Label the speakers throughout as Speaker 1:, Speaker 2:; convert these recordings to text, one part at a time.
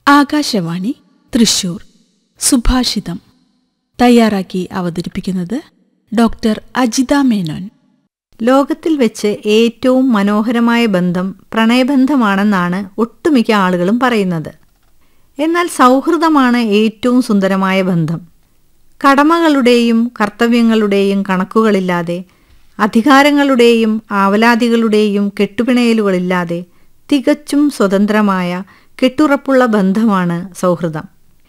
Speaker 1: ആകാശവാണി തൃശൂർ സുഭാഷിതം തയ്യാറാക്കി അവതരിപ്പിക്കുന്നത് ഡോക്ടർ അജിത മേനോൻ
Speaker 2: ലോകത്തിൽ വെച്ച് ഏറ്റവും മനോഹരമായ ബന്ധം പ്രണയബന്ധമാണെന്നാണ് ഒട്ടുമിക്ക ആളുകളും പറയുന്നത് എന്നാൽ സൗഹൃദമാണ് ഏറ്റവും സുന്ദരമായ ബന്ധം കടമകളുടെയും കർത്തവ്യങ്ങളുടെയും കണക്കുകളില്ലാതെ അധികാരങ്ങളുടെയും ആവലാതികളുടെയും കെട്ടുപിണയലുകളില്ലാതെ തികച്ചും സ്വതന്ത്രമായ കെട്ടുറപ്പുള്ള ബന്ധമാണ് സൗഹൃദം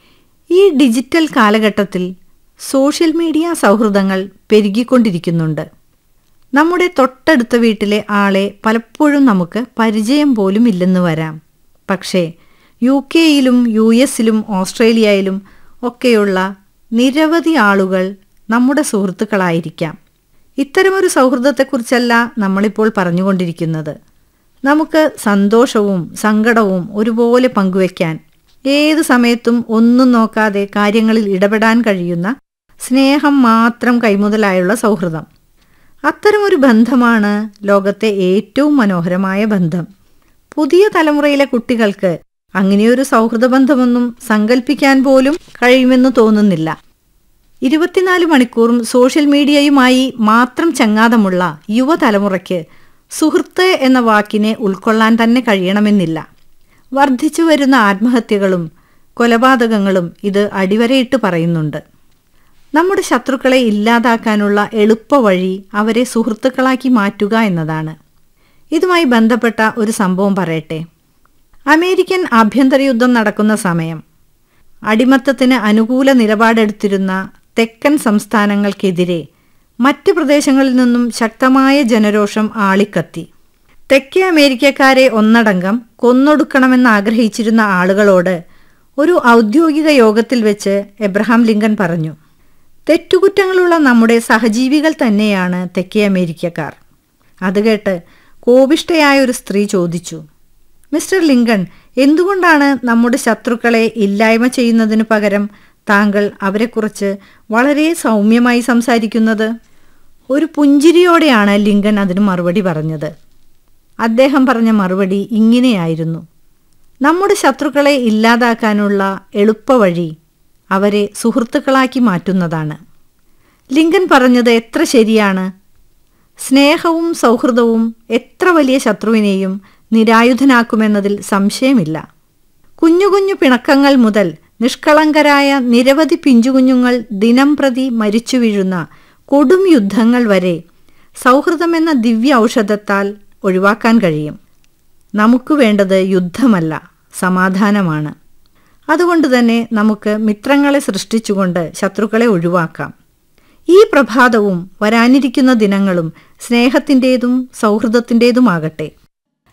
Speaker 2: ഈ ഡിജിറ്റൽ കാലഘട്ടത്തിൽ സോഷ്യൽ മീഡിയ സൗഹൃദങ്ങൾ പെരുകിക്കൊണ്ടിരിക്കുന്നുണ്ട് നമ്മുടെ തൊട്ടടുത്ത വീട്ടിലെ ആളെ പലപ്പോഴും നമുക്ക് പരിചയം പോലും ഇല്ലെന്ന് വരാം പക്ഷേ യു കെയിലും യു എസിലും ഓസ്ട്രേലിയയിലും ഒക്കെയുള്ള നിരവധി ആളുകൾ നമ്മുടെ സുഹൃത്തുക്കളായിരിക്കാം ഇത്തരമൊരു സൗഹൃദത്തെക്കുറിച്ചല്ല നമ്മളിപ്പോൾ പറഞ്ഞുകൊണ്ടിരിക്കുന്നത് നമുക്ക് സന്തോഷവും സങ്കടവും ഒരുപോലെ പങ്കുവയ്ക്കാൻ ഏത് സമയത്തും ഒന്നും നോക്കാതെ കാര്യങ്ങളിൽ ഇടപെടാൻ കഴിയുന്ന സ്നേഹം മാത്രം കൈമുതലായുള്ള സൗഹൃദം അത്തരമൊരു ബന്ധമാണ് ലോകത്തെ ഏറ്റവും മനോഹരമായ ബന്ധം പുതിയ തലമുറയിലെ കുട്ടികൾക്ക് അങ്ങനെയൊരു സൗഹൃദ ബന്ധമൊന്നും സങ്കല്പിക്കാൻ പോലും കഴിയുമെന്ന് തോന്നുന്നില്ല ഇരുപത്തിനാല് മണിക്കൂറും സോഷ്യൽ മീഡിയയുമായി മാത്രം ചങ്ങാതമുള്ള യുവതലമുറയ്ക്ക് സുഹൃത്ത് എന്ന വാക്കിനെ ഉൾക്കൊള്ളാൻ തന്നെ കഴിയണമെന്നില്ല വർദ്ധിച്ചു വരുന്ന ആത്മഹത്യകളും കൊലപാതകങ്ങളും ഇത് അടിവരയിട്ട് പറയുന്നുണ്ട് നമ്മുടെ ശത്രുക്കളെ ഇല്ലാതാക്കാനുള്ള എളുപ്പവഴി അവരെ സുഹൃത്തുക്കളാക്കി മാറ്റുക എന്നതാണ് ഇതുമായി ബന്ധപ്പെട്ട ഒരു സംഭവം പറയട്ടെ അമേരിക്കൻ ആഭ്യന്തര യുദ്ധം നടക്കുന്ന സമയം അടിമത്തത്തിന് അനുകൂല നിലപാടെടുത്തിരുന്ന തെക്കൻ സംസ്ഥാനങ്ങൾക്കെതിരെ മറ്റ് പ്രദേശങ്ങളിൽ നിന്നും ശക്തമായ ജനരോഷം ആളിക്കത്തി തെക്കേ അമേരിക്കക്കാരെ ഒന്നടങ്കം കൊന്നൊടുക്കണമെന്ന് ആഗ്രഹിച്ചിരുന്ന ആളുകളോട് ഒരു ഔദ്യോഗിക യോഗത്തിൽ വെച്ച് എബ്രഹാം ലിങ്കൻ പറഞ്ഞു തെറ്റുകുറ്റങ്ങളുള്ള നമ്മുടെ സഹജീവികൾ തന്നെയാണ് തെക്കേ അമേരിക്കക്കാർ അത് കേട്ട് കോപിഷ്ടയായ ഒരു സ്ത്രീ ചോദിച്ചു മിസ്റ്റർ ലിങ്കൺ എന്തുകൊണ്ടാണ് നമ്മുടെ ശത്രുക്കളെ ഇല്ലായ്മ ചെയ്യുന്നതിന് പകരം താങ്കൾ അവരെക്കുറിച്ച് വളരെ സൗമ്യമായി സംസാരിക്കുന്നത് ഒരു പുഞ്ചിരിയോടെയാണ് ലിങ്കൺ അതിന് മറുപടി പറഞ്ഞത് അദ്ദേഹം പറഞ്ഞ മറുപടി ഇങ്ങനെയായിരുന്നു നമ്മുടെ ശത്രുക്കളെ ഇല്ലാതാക്കാനുള്ള എളുപ്പവഴി അവരെ സുഹൃത്തുക്കളാക്കി മാറ്റുന്നതാണ് ലിങ്കൻ പറഞ്ഞത് എത്ര ശരിയാണ് സ്നേഹവും സൗഹൃദവും എത്ര വലിയ ശത്രുവിനെയും നിരായുധനാക്കുമെന്നതിൽ സംശയമില്ല കുഞ്ഞു കുഞ്ഞു പിണക്കങ്ങൾ മുതൽ നിഷ്കളങ്കരായ നിരവധി പിഞ്ചുകുഞ്ഞുങ്ങൾ ദിനം പ്രതി മരിച്ചു വീഴുന്ന കൊടും യുദ്ധങ്ങൾ വരെ സൗഹൃദമെന്ന ദിവ്യ ഔഷധത്താൽ ഒഴിവാക്കാൻ കഴിയും നമുക്ക് വേണ്ടത് യുദ്ധമല്ല സമാധാനമാണ് അതുകൊണ്ട് തന്നെ നമുക്ക് മിത്രങ്ങളെ സൃഷ്ടിച്ചുകൊണ്ട് ശത്രുക്കളെ ഒഴിവാക്കാം ഈ പ്രഭാതവും വരാനിരിക്കുന്ന ദിനങ്ങളും സ്നേഹത്തിൻ്റേതും സൗഹൃദത്തിൻ്റേതുമാകട്ടെ